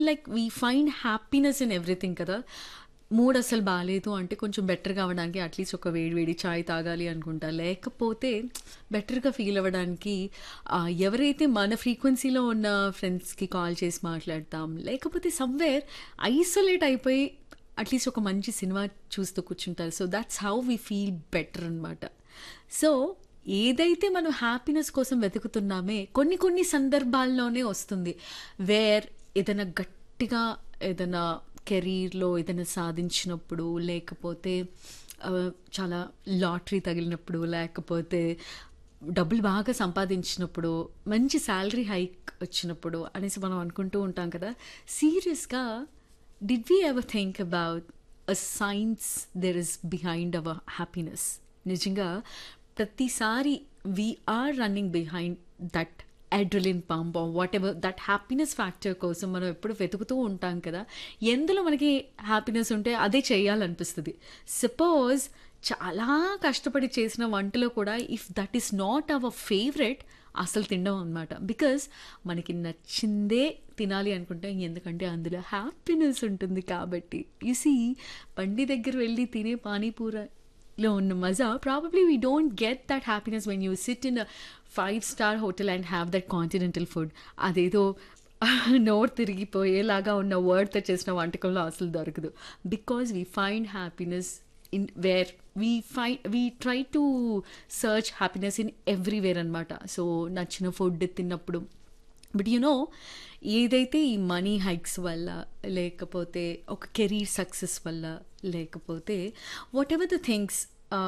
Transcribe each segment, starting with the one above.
like we find happiness in everything కదా mood అసలు బాగాలేదు అంటే కొంచెం బెటర్గా అవ్వడానికి అట్లీస్ట్ ఒక వేడి వేడి చాయ్ తాగాలి అనుకుంటా లేకపోతే బెటర్గా ఫీల్ అవ్వడానికి ఆ, ఎవరైతే మన ఫ్రీక్వెన్సీలో ఉన్న ఫ్రెండ్స్కి కాల్ చేసి మాట్లాడతాం లేకపోతే సమ్వేర్ ఐసోలేట్ అయిపోయి అట్లీస్ట్ ఒక మంచి సినిమా చూస్తూ కూర్చుంటారు so that's how we feel better అనమాట సో ఏదైతే మనం హ్యాపీనెస్ కోసం వెతుకుతున్నామే కొన్ని కొన్ని సందర్భాల్లోనే వస్తుంది వేర్ ఏదైనా గట్టిగా ఏదైనా కెరీర్లో ఏదైనా సాధించినప్పుడు లేకపోతే ఆ, చాలా లాటరీ తగిలినప్పుడు లేకపోతే డబ్బులు బాగా సంపాదించినప్పుడు మంచి శాలరీ హైక్ వచ్చినప్పుడు అనేసి మనం అనుకుంటూ ఉంటాం కదా సీరియస్గా did we ever think about a science there is behind our happiness నిజంగా ప్రతిసారి we are running behind that adrenaline pump whatever that happiness factor కోసం మనం ఎప్పుడు వెతుకుతూ ఉంటాం కదా ఎందులో మనకి హ్యాపీనెస్ ఉంటే అదే చేయాలనిపిస్తుంది సపోజ్ చాలా కష్టపడి చేసిన వంటలో కూడా if that is not our favourite అసలు తినడం అనమాట బికాస్ మనకి నచ్చిందే తినాలి అనుకుంటే ఎందుకంటే అందులో హ్యాపీనెస్ ఉంటుంది కాబట్టి యు సీ బండి దగ్గర వెళ్ళి తినే పానీపూరలో ఉన్న మజా probably we don't get that happiness when you sit in five star hotel and have that continental food అదేదో నోట్ తిరిగిపోయేలాగా ఉన్న వర్డ్తో చేసిన వంటకంలో అసలు దొరకదు because we find happiness in where we ఫై we try to search happiness in everywhere అనమాట సో నచ్చిన ఫుడ్ తిన్నప్పుడు బట్ యు నో ఏదైతే ఈ మనీ హైక్స్ వల్ల లేకపోతే ఒక కెరీర్ సక్సెస్ వల్ల లేకపోతే వాట్ ఎవర్ ద థింగ్స్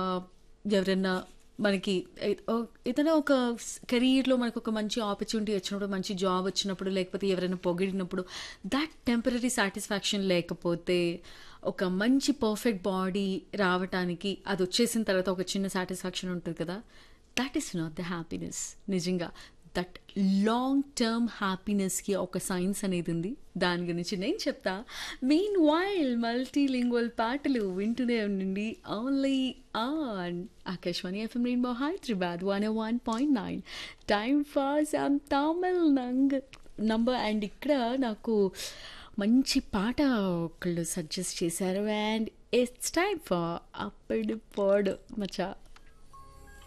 ఎవరన్నా మనకి ఏ- ఓ- ఏదైనా ఒక కెరీర్లో మనకు ఒక మంచి ఆపర్చునిటీ వచ్చినప్పుడు మంచి జాబ్ వచ్చినప్పుడు లేకపోతే ఎవరైనా పొగిడినప్పుడు దట్ టెంపరీ సాటిస్ఫాక్షన్ లేకపోతే ఒక మంచి పర్ఫెక్ట్ బాడీ రావటానికి అది వచ్చేసిన తర్వాత ఒక చిన్న సాటిస్ఫాక్షన్ ఉంటుంది కదా that is not the happiness నిజంగా దట్ లాంగ్ టర్మ్ హ్యాపీనెస్కి ఒక సైన్స్ అనేది ఉంది దాని గురించి నేను చెప్తా మెయిన్ వైల్ మల్టీ లింగ్వల్ పాటలు వింటూనే ఉండండి only on Akashvani FM rainbow Hyderabad one one point nine time for some Tamil నంగ్ నంబర్ అండ్ ఇక్కడ నాకు మంచి పాట ఒకళ్ళు సజెస్ట్ చేశారు అండ్ ఇట్స్ టైమ్ ఫర్ అప్పుడు పోడు మచా